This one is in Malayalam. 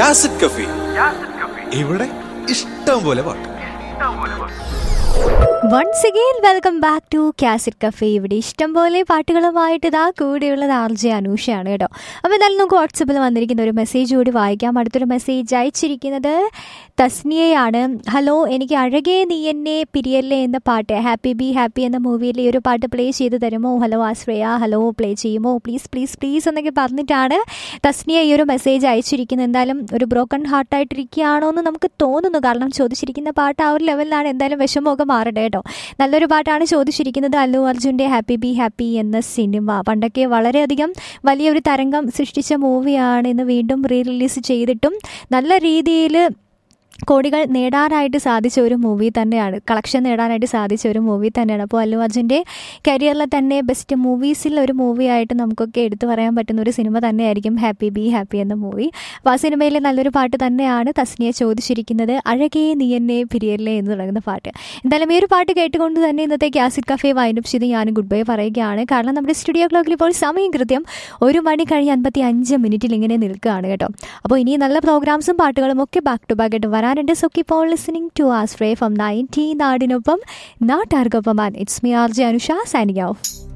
യാസിഡ് കഫി ഇവിടെ ഇഷ്ടം പോലെ പാട്ട് once again welcome back to cassette cafe ഇവിടെ ഇഷ്ടംപോലെ പാട്ടുകളുമായിട്ട് ഇതാ കൂടെയുള്ളത് ആർ ജെ അനൂഷയാണ് കേട്ടോ അപ്പോൾ എന്തായാലും നമുക്ക് വാട്സപ്പിൽ വന്നിരിക്കുന്ന ഒരു മെസ്സേജ് കൂടി വായിക്കാം അടുത്തൊരു മെസ്സേജ് അയച്ചിരിക്കുന്നത് തസ്നിയയാണ് ഹലോ എനിക്ക് അഴകേ നീ എന്നെ പിരിയല്ലേ എന്ന പാട്ട് ഹാപ്പി ബി ഹാപ്പി എന്ന മൂവിയിലെ ഈ ഒരു പാട്ട് പ്ലേ ചെയ്ത് തരുമോ ഹലോ ആശ്രയ ഹലോ പ്ലേ ചെയ്യുമോ പ്ലീസ് പ്ലീസ് പ്ലീസ് എന്നൊക്കെ പറഞ്ഞിട്ടാണ് തസ്നിയ ഈ ഒരു മെസ്സേജ് അയച്ചിരിക്കുന്നത് എന്തായാലും ഒരു ബ്രോക്കൺ ഹാർട്ടായിട്ടിരിക്കുകയാണോ എന്ന് നമുക്ക് തോന്നുന്നു കാരണം ചോദിച്ചിരിക്കുന്ന പാട്ട് ആ ഒരു ലെവലിലാണ് എന്തായാലും വിഷമമൊക്കെ മാറട്ടെ കേട്ടോ നല്ലൊരു പാട്ടാണ് ചോദിച്ചിരിക്കുന്നത് അല്ലു അർജുൻ്റെ ഹാപ്പി ബി ഹാപ്പി എന്ന സിനിമ പണ്ടൊക്കെ വളരെയധികം വലിയൊരു തരംഗം സൃഷ്ടിച്ച മൂവിയാണ് ഇന്ന് വീണ്ടും റീ റിലീസ് ചെയ്തിട്ടും നല്ല രീതിയിൽ കോടികൾ നേടാനായിട്ട് സാധിച്ച ഒരു മൂവി തന്നെയാണ് കളക്ഷൻ നേടാനായിട്ട് സാധിച്ച ഒരു മൂവി തന്നെയാണ് അപ്പോൾ അല്ലു അർജുൻ്റെ കരിയറിലെ തന്നെ ബെസ്റ്റ് മൂവീസിൽ ഒരു മൂവിയായിട്ട് നമുക്കൊക്കെ എടുത്തു പറയാൻ പറ്റുന്ന ഒരു സിനിമ തന്നെയായിരിക്കും ഹാപ്പി ബി ഹാപ്പി എന്ന മൂവി അപ്പോൾ ആ സിനിമയിലെ നല്ലൊരു പാട്ട് തന്നെയാണ് തസ്നിയെ ചോദിച്ചിരിക്കുന്നത് അഴകേ നീ എന്നെ പിരിയല്ലേ എന്ന് തുടങ്ങുന്ന പാട്ട് എന്തായാലും ഈ ഒരു പാട്ട് കേട്ടുകൊണ്ട് തന്നെ ഇന്നത്തെ ക്യാസിക് കഫേ വൈൻഡപ്പ് ചെയ്ത് ഞാൻ ഗുഡ് ബൈ പറയുകയാണ് കാരണം നമ്മുടെ സ്റ്റുഡിയോ ക്ലോക്കിൽ ഇപ്പോൾ സമയം കൃത്യം ഒരു മണി കഴിഞ്ഞ് അൻപത്തി അഞ്ച് മിനിറ്റിൽ ഇങ്ങനെ നിൽക്കുകയാണ് കേട്ടോ അപ്പോൾ ഇനി നല്ല പ്രോഗ്രാംസും പാട്ടുകളും ഒക്കെ ബാക്ക് ടു ബാക്ക് ആയിട്ട് വരാനുണ്ട് so keep on listening to us ഫ്രേ ഫ്രം നയൻറ്റി നാടിനൊപ്പം നാട്ടാർക്കൊപ്പം it's me R J Anusha signing of